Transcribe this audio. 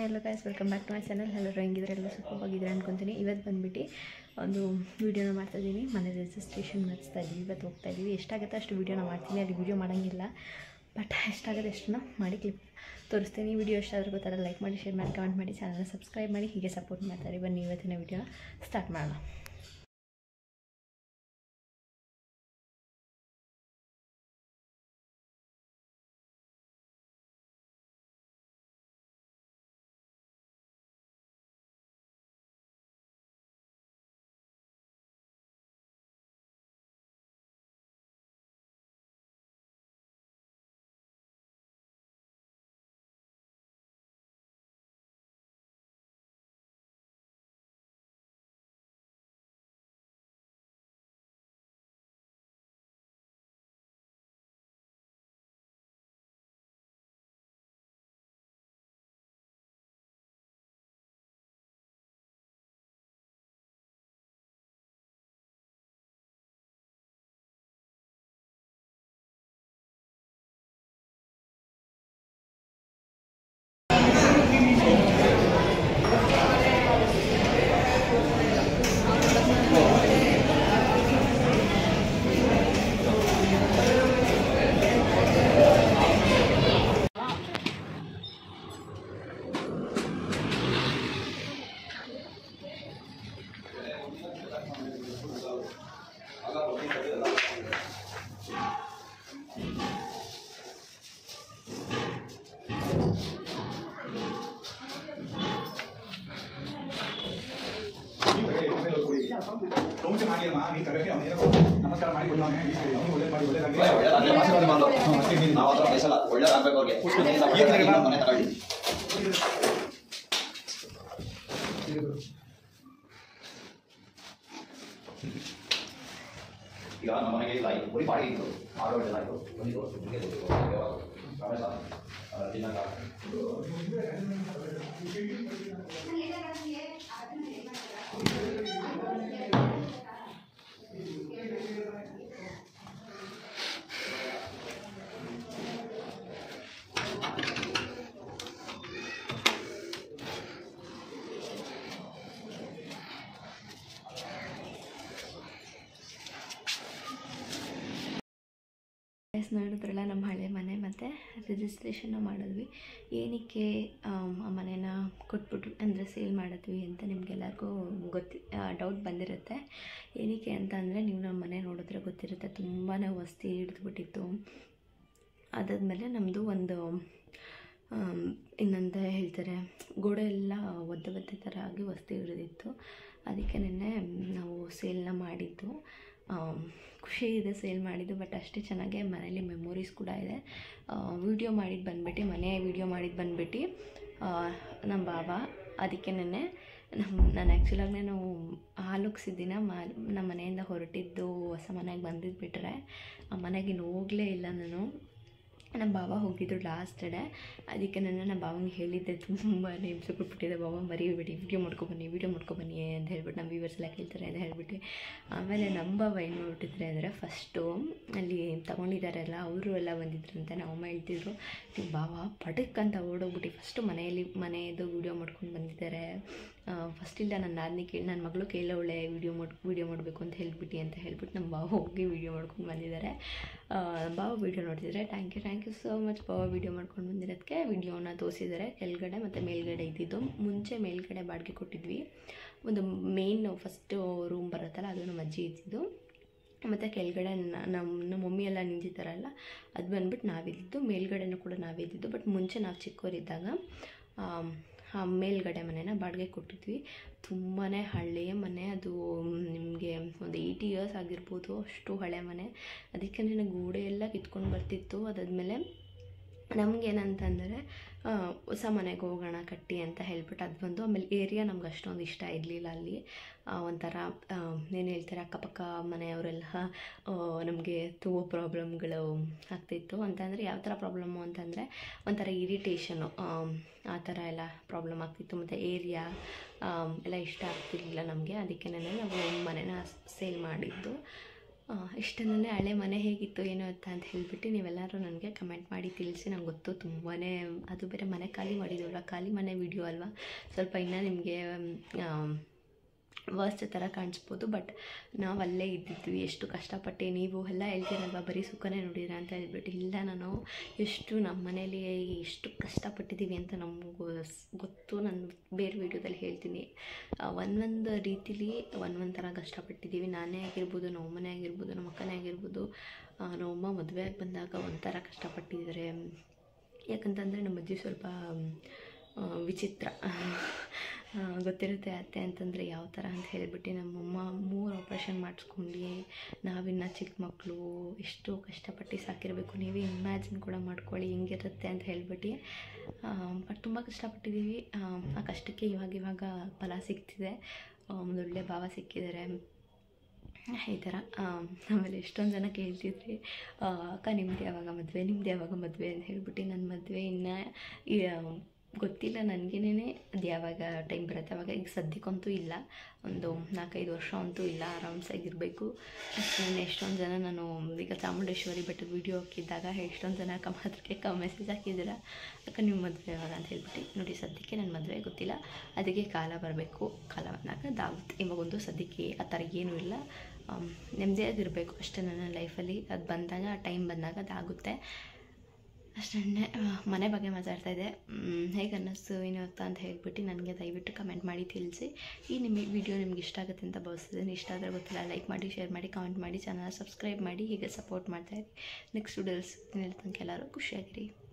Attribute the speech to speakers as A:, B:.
A: Hello guys welcome back to my channel ಎಲ್ಲರೂ ಹೆಂಗಿದ್ರೆ ಎಲ್ಲ ಸೂಪರ್ ಆಗಿದ್ರೆ ಅನ್ಕೊತೀನಿ ಇವತ್ತು ಬಂದುಬಿಟ್ಟು ಒಂದು ವೀಡಿಯೋನ ಮಾಡ್ತಾಯಿದ್ದೀನಿ ಮನೆ ರಿಜಿಸ್ಟ್ರೇಷನ್ ಮಾಡಿಸ್ತಾ ಇದ್ದೀವಿ ಇವತ್ತು ಹೋಗ್ತಾ ಇದ್ದೀವಿ ಎಷ್ಟಾಗುತ್ತೆ ಅಷ್ಟು ವೀಡಿಯೋನ ಮಾಡ್ತೀನಿ ಅಲ್ಲಿ ವೀಡಿಯೋ ಮಾಡೋಂಗಿಲ್ಲ ಬಟ್ ಎಷ್ಟಾಗುತ್ತೆ ಅಷ್ಟನ್ನ ಮಾಡಿ ಕ್ಲಿಪ್ ತೋರಿಸ್ತೀನಿ ವಿಡಿಯೋ ಎಷ್ಟಾದರೂ ಗೊತ್ತಾದ್ರೆ ಲೈಕ್ ಮಾಡಿ ಶೇರ್ ಮಾಡಿ ಕಮೆಂಟ್ ಮಾಡಿ ಚಾನಲ್ನ ಸಬ್ಸ್ಕ್ರೈಬ್ ಮಾಡಿ ಹೀಗೆ ಸಪೋರ್ಟ್ ಮಾಡ್ತಾರೆ ಬನ್ನಿ ಇವತ್ತಿನ ವೀಡಿಯೋನ ಸ್ಟಾರ್ಟ್ ಮಾಡೋಣ
B: ನಮಸ್ಕಾರ ಮಾಡಿ ಅಮ್ಮ ನೀನು ಕರೆಕ್ಟ್ ಅವನೇನೋ ನಮಸ್ಕಾರ ಮಾಡಿ ಕೊಡೋಣ ಅವನು ಒಳ್ಳೆ ಮಾಡಿ ಒಳ್ಳೆದಾಗಲಿ
C: ಒಳ್ಳೆ ಆಶೀರ್ವಾದ ಮಾಡು. ನಾವು ಹತ್ರ ಬಯಸಲ್ಲ ಒಳ್ಳೇದಾಗ್ಬೇಕು ಅವ್ರಿಗೆ ಮನೆಯಿಂದ ಒಳ್ಳೇದಾಗಿ ನಮ್ಮ ಮನೆ ತಗೊಳ್ಳಿ ಈಗ ನಮ್ಮ ಮನೆಗೆ ಇಲ್ಲ ಇದು ಬರೀ ಬಾಡಿಗೆ ಇತ್ತು ಆರು ಗಂಟೆ ಆಯಿತು ಬಂದು ತೋರಿಸು ನಿಮಗೆ ಗೊತ್ತಿತ್ತು ಯಾವಾಗ ರಮೇಶ ಆ, ದಿನಾಂಕ
A: ಎಸ್ ನೋಡಿದ್ರಲ್ಲ ನಮ್ಮ ಹಳೆ ಮನೆ ಮತ್ತು ರಿಜಿಸ್ಟ್ರೇಷನ್ನ ಮಾಡಿದ್ವಿ ಏನಕ್ಕೆ ಆಮ್, ಆ ಮನೇನ ಕೊಟ್ಬಿಟ್ಟು ಅಂದರೆ ಸೇಲ್ ಮಾಡಿದ್ವಿ ಅಂತ ನಿಮಗೆಲ್ಲರಿಗೂ ಗೊತ್ತಿ ಡೌಟ್ ಬಂದಿರುತ್ತೆ ಏನಕ್ಕೆ ಅಂತ ಅಂದರೆ ನೀವು ನಮ್ಮ ಮನೆ ನೋಡಿದ್ರೆ ಗೊತ್ತಿರುತ್ತೆ ತುಂಬಾ ವಸ್ತಿ ಹಿಡಿದ್ಬಿಟ್ಟಿತ್ತು ಅದಾದಮೇಲೆ ನಮ್ಮದು ಒಂದು ಆಮ್, ಇನ್ನೊಂದು ಹೇಳ್ತಾರೆ ಗೋಡೆ ಎಲ್ಲ ಒದ್ದೆ ಒದ್ದೆ ಥರ ಆಗಿ ವಸ್ತಿ ಹಿಡಿದಿತ್ತು ಅದಕ್ಕೆ ನಿನ್ನೆ ನಾವು ಸೇಲ್ನ ಮಾಡಿದ್ದು ಆಮ್, ಖುಷಿ ಇದೆ ಸೇಲ್ ಮಾಡಿದ್ದು ಬಟ್ ಅಷ್ಟೇ ಚೆನ್ನಾಗೆ ಮನೇಲಿ ಮೆಮೊರೀಸ್ ಕೂಡ ಇದೆ ವಿಡಿಯೋ ಮಾಡಿದ್ದು ಬಂದ್ಬಿಟ್ಟು ಮನೆ ವಿಡಿಯೋ ಮಾಡಿದ್ದು ಬಂದ್ಬಿಟ್ಟು ಆ, ನಮ್ಮ ಬಾಬಾ ಅದಕ್ಕೆ ನೆನ್ನೆ ನಮ್ಮ ನಾನು ಆ್ಯಕ್ಚುಲಾಗಿ ನಾವು ಹಾಲುಗ್ಸಿದ್ದಿನ ಮಾ ನಮ್ಮ ಮನೆಯಿಂದ ಹೊರಟಿದ್ದು ಹೊಸ ಮನೆಗೆ ಬಂದಿದ್ದು ಬಿಟ್ಟರೆ ಆ ಮನೆಗೆ ಇನ್ನು ಹೋಗಲೇ ಇಲ್ಲ ನಾನು ನಮ್ಮ ಬಾಬಾ ಹೋಗಿದ್ರು ಲಾಸ್ಟ್ ಡೇ ಅದಕ್ಕೆ ನಾನು ನಮ್ಮ ಬಾವಂಗೆ ಹೇಳಿದ್ದೆ ತುಂಬಾ ಹಿಂಸೆ ಕೊಟ್ಬಿಟ್ಟಿದೆ ಬಾಬಾ ಮರಿಬೇಡಿ ವಿಡಿಯೋ ಮಾಡ್ಕೊಬನ್ನಿ ವಿಡಿಯೋ ಮಾಡ್ಕೊಬನ್ನಿ ಅಂತ ಹೇಳ್ಬಿಟ್ಟು ನಮ್ಮ ವ್ಯೂವರ್ಸ್ ಎಲ್ಲ ಕೇಳ್ತಾರೆ ಅಂತ ಹೇಳ್ಬಿಟ್ಟು ಆಮೇಲೆ ನಮ್ಮ ಬಾಬಾ ಏನು ಮಾಡ್ಬಿಟ್ಟಿದ್ರೆ ಅಂದರೆ ಫಸ್ಟು ಅಲ್ಲಿ ತೊಗೊಂಡಿದ್ದಾರಲ್ಲ ಅವರು ಎಲ್ಲ ಬಂದಿದ್ರಂತೆ ನಮ್ಮ ಅಮ್ಮ ಹೇಳ್ತಿದ್ರು ನೀವು ಬಾಬಾ ಪಟಕ್ ಅಂತ ಓಡೋಗ್ಬಿಟ್ಟು ಫಸ್ಟು ಮನೆಯಲ್ಲಿ ಮನೆಯದು ವಿಡಿಯೋ ಮಾಡ್ಕೊಂಡು ಬಂದಿದ್ದಾರೆ ಫಸ್ಟ್ ಇಲ್ಲ ನನ್ನ ನಾದಿನಿ ಕೇಳಿ ನನ್ನ ಮಗಳು ಕೇಳೋಳೆ ವಿಡಿಯೋ ಮಾಡಿ ವಿಡಿಯೋ ಮಾಡಬೇಕು ಅಂತ ಹೇಳ್ಬಿಟ್ಟು ಅಂತ ಹೇಳ್ಬಿಟ್ಟು ನಮ್ಮ ಬಾವ ಹೋಗಿ ವಿಡಿಯೋ ಮಾಡ್ಕೊಂಡು ಬಂದಿದ್ದಾರೆ ಆ, ಬಾವ ವಿಡಿಯೋ ನೋಡ್ತಿದ್ದಾರೆ thank you thank you so much ಬಾವ ವಿಡಿಯೋ ಮಾಡ್ಕೊಂಡು ಬಂದಿರೋದಕ್ಕೆ ವಿಡಿಯೋನ ತೋರಿಸಿದ್ದಾರೆ ಕೆಳಗಡೆ ಮತ್ತು ಮೇಲ್ಗಡೆ ಇದ್ದಿದ್ದು ಮುಂಚೆ ಮೇಲ್ಗಡೆ ಬಾಡಿಗೆ ಕೊಟ್ಟಿದ್ವಿ ಒಂದು ಮೇನ್ ಫಸ್ಟು ರೂಮ್ ಬರುತ್ತಲ್ಲ ಅದು ನಮ್ಮ ಅಜ್ಜಿ ಇದ್ದಿದ್ದು ಮತ್ತು ಕೆಳಗಡೆ ನ- ನಮ್ಮ ನಮ್ಮ ಮಮ್ಮಿ ಎಲ್ಲ ನಿಂತಿದ್ದಾರಲ್ಲ ಅದು ಬಂದ್ಬಿಟ್ಟು ನಾವಿದ್ದಿದ್ದು ಮೇಲ್ಗಡೆನೂ ಕೂಡ ನಾವೇ ಇದ್ದಿದ್ದು ಬಟ್ ಮುಂಚೆ ನಾವು ಚಿಕ್ಕವರಿದ್ದಾಗ ಆಮ್, ಆ ಮೇಲ್ಗಡೆ ಮನೆನ ಬಾಡಿಗೆ ಕೊಟ್ಟಿದ್ವಿ ತುಂಬಾ ಹಳೆಯ ಮನೆ ಅದು ನಿಮಗೆ ಒಂದು ಏಯ್ಟಿ ಇಯರ್ಸ್ ಆಗಿರ್ಬೋದು ಅಷ್ಟು ಹಳೆ ಮನೆ ಅದಕ್ಕೆ ನನಗೆ ಗೋಡೆ ಎಲ್ಲ ಕಿತ್ಕೊಂಡು ಬರ್ತಿತ್ತು ಅದಾದಮೇಲೆ ನಮಗೇನಂತಂದರೆ ಹೊಸ ಮನೆಗೆ ಹೋಗೋಣ ಕಟ್ಟಿ ಅಂತ ಹೇಳ್ಬಿಟ್ಟು ಅದು ಬಂದು ಆಮೇಲೆ ಏರಿಯಾ ನಮ್ಗೆ ಅಷ್ಟೊಂದು ಇಷ್ಟ ಇರಲಿಲ್ಲ ಅಲ್ಲಿ ಆ, ಒಂಥರ ಏನು ಹೇಳ್ತಾರೆ ಅಕ್ಕಪಕ್ಕ ಮನೆಯವರೆಲ್ಲ ನಮಗೆ ತುಂಬ ಪ್ರಾಬ್ಲಮ್ಗಳು ಆಗ್ತಿತ್ತು ಅಂತಂದರೆ ಯಾವ ಥರ ಪ್ರಾಬ್ಲಮ್ಮು ಅಂತಂದರೆ ಒಂಥರ ಇರಿಟೇಷನು ಆ ಥರ ಎಲ್ಲ ಪ್ರಾಬ್ಲಮ್ ಆಗ್ತಿತ್ತು ಮತ್ತು ಏರಿಯಾ ಎಲ್ಲ ಇಷ್ಟ ಆಗ್ತಿರ್ಲಿಲ್ಲ ನಮಗೆ ಅದಕ್ಕೆ ನಾವು ಮನೆನ ಸೇಲ್ ಮಾಡಿದ್ದು ಇಷ್ಟನೇ ಹಳೆ ಮನೆ ಹೇಗಿತ್ತು ಏನೋ ಅಂತ ಅಂತ ಹೇಳಿಬಿಟ್ಟು ನೀವೆಲ್ಲರೂ ನನಗೆ ಕಮೆಂಟ್ ಮಾಡಿ ತಿಳಿಸಿ ನಂಗೆ ಗೊತ್ತು ತುಂಬಾ ಅದು ಬೇರೆ ಮನೆ ಖಾಲಿ ಮಾಡಿದ್ದೀವಲ್ಲ ಖಾಲಿ ಮನೆ ವಿಡಿಯೋ ಅಲ್ವಾ ಸ್ವಲ್ಪ ಇನ್ನೂ ನಿಮಗೆ ವರ್ಸ್ಟ್ ಥರ ಕಾಣಿಸ್ಬೋದು ಬಟ್ ನಾವು ಅಲ್ಲೇ ಇದ್ದಿದ್ವಿ ಎಷ್ಟು ಕಷ್ಟಪಟ್ಟು ನೀವು ಎಲ್ಲ ಹೇಳ್ತೀರಲ್ವ ಬರೀ ಸುಖನೇ ನೋಡಿರ ಅಂತ ಹೇಳ್ಬಿಟ್ಟು ಇಲ್ಲ ನಾನು ಎಷ್ಟು ನಮ್ಮ ಮನೇಲಿ ಎಷ್ಟು ಕಷ್ಟಪಟ್ಟಿದ್ದೀವಿ ಅಂತ ನಮಗೂ ಗೊತ್ತು ನಾನು ಬೇರೆ ವೀಡಿಯೋದಲ್ಲಿ ಹೇಳ್ತೀನಿ ಒಂದೊಂದು ರೀತಿಲಿ ಒಂದೊಂದು ಥರ ಕಷ್ಟಪಟ್ಟಿದ್ದೀವಿ ನಾನೇ ಆಗಿರ್ಬೋದು ನಮ್ಮನೆ ಆಗಿರ್ಬೋದು ನಮ್ಮ ಅಕ್ಕನೇ ಆಗಿರ್ಬೋದು ಆ, ನಮ್ಮಮ್ಮ ಮದುವೆ ಆಗಿ ಬಂದಾಗ ಒಂಥರ ಕಷ್ಟಪಟ್ಟಿದ್ದಾರೆ ಯಾಕಂತಂದರೆ ನಮ್ಮ ಅಜ್ಜಿ ಸ್ವಲ್ಪ ಆ, ವಿಚಿತ್ರ ಆ, ಗೊತ್ತಿರುತ್ತೆ ಅತ್ತೆ ಅಂತಂದರೆ ಯಾವ ಥರ ಅಂತ ಹೇಳಿಬಿಟ್ಟು ನಮ್ಮಮ್ಮ ಮೂರು ಆಪ್ರೇಷನ್ ಮಾಡಿಸ್ಕೊಂಡು ನಾವಿನ್ನು ಚಿಕ್ಕ ಮಕ್ಕಳು ಎಷ್ಟು ಕಷ್ಟಪಟ್ಟು ಸಾಕಿರಬೇಕು ನೀವೇ ಇಮ್ಯಾಜಿನ್ ಕೂಡ ಮಾಡ್ಕೊಳ್ಳಿ ಹೆಂಗಿರುತ್ತೆ ಅಂತ ಹೇಳ್ಬಿಟ್ಟು ಬಟ್ ತುಂಬ ಕಷ್ಟಪಟ್ಟಿದ್ದೀವಿ ಆ, ಆ ಕಷ್ಟಕ್ಕೆ ಇವಾಗ ಇವಾಗ ಫಲ ಸಿಗ್ತಿದೆ ಆ, ಒಂದೊಳ್ಳೆ ಭಾವ ಸಿಕ್ಕಿದ್ದಾರೆ ಈ ಥರ ಆಮ್, ಆಮೇಲೆ ಎಷ್ಟೊಂದು ಜನ ಕೇಳ್ತಿದ್ರಿ ಆ, ಅಕ್ಕ ನಿಮ್ದು ಯಾವಾಗ ಮದುವೆ ನಿಮ್ದು ಯಾವಾಗ ಮದುವೆ ಅಂತ ಹೇಳ್ಬಿಟ್ಟು ನನ್ನ ಮದುವೆ ಇನ್ನು ಈ, ಆ, ಗೊತ್ತಿಲ್ಲ ನನಗೇನೆ ಅದು ಯಾವಾಗ ಟೈಮ್ ಬರುತ್ತೆ ಅವಾಗ ಈಗ ಸದ್ಯಕ್ಕಂತೂ ಇಲ್ಲ ಒಂದು ನಾಲ್ಕೈದು ವರ್ಷ ಅಂತೂ ಇಲ್ಲ ಆರಾಮ್ಸಾಗಿರಬೇಕು ಅಷ್ಟೇ ಎಷ್ಟೊಂದು ಜನ ನಾನು ಈಗ ಚಾಮುಂಡೇಶ್ವರಿ ಬೆಟ್ಟದ ವೀಡಿಯೋ ಹಾಕಿದ್ದಾಗ ಎಷ್ಟೊಂದು ಜನ ಕಮ್ ಅದಕ್ಕೆ ಕ ಮೆಸೇಜ್ ಹಾಕಿದ್ದೀರ ಅಕ್ಕ ನಿಮ್ಮ ಮದುವೆ ಯಾವಾಗ ಅಂತ ಹೇಳ್ಬಿಟ್ಟು ನೋಡಿ ಸದ್ಯಕ್ಕೆ ನನ್ನ ಮದುವೆ ಗೊತ್ತಿಲ್ಲ ಅದಕ್ಕೆ ಕಾಲ ಬರಬೇಕು ಕಾಲ ಬಂದಾಗ ಅದಾಗುತ್ತೆ ಇವಾಗೊಂದು ಸದ್ಯಕ್ಕೆ ಆ ಥರ ಏನೂ ಇಲ್ಲ ಆಮ್, ನೆಮ್ಮದಿಯಾಗಿರಬೇಕು ಅಷ್ಟೇ ನನ್ನ ಲೈಫಲ್ಲಿ ಅದು ಬಂದಾಗ ಆ ಟೈಮ್ ಬಂದಾಗ ಅದಾಗುತ್ತೆ ಅಷ್ಟೇ ಮನೆ ಬಗ್ಗೆ ಮಾತಾಡ್ತಾ ಇದ್ದೆ ಮ್, ಹೇಗೆ ಅನ್ನಿಸ್ತು ಏನು ಅಂತ ಅಂತ ಹೇಳ್ಬಿಟ್ಟು ನನಗೆ ದಯವಿಟ್ಟು ಕಮೆಂಟ್ ಮಾಡಿ ತಿಳಿಸಿ ಈ ನಿಮ್ಮ ವಿಡಿಯೋ ನಿಮ್ಗೆ ಇಷ್ಟ ಆಗುತ್ತೆ ಅಂತ ಭಾವಿಸ್ತಿದ್ದೀನಿ ಇಷ್ಟ ಆದರೆ ಗೊತ್ತಿಲ್ಲ ಲೈಕ್ ಮಾಡಿ ಶೇರ್ ಮಾಡಿ ಕಾಮೆಂಟ್ ಮಾಡಿ ಚಾನಲ್ ಸಬ್ಸ್ಕ್ರೈಬ್ ಮಾಡಿ ಹೀಗೆ ಸಪೋರ್ಟ್ ಮಾಡ್ತಾಯಿರಿ ನೆಕ್ಸ್ಟ್ ವಿಡಿಯೋಸ್ ತನಕ ಎಲ್ಲರೂ ಖುಷಿಯಾಗಿರಿ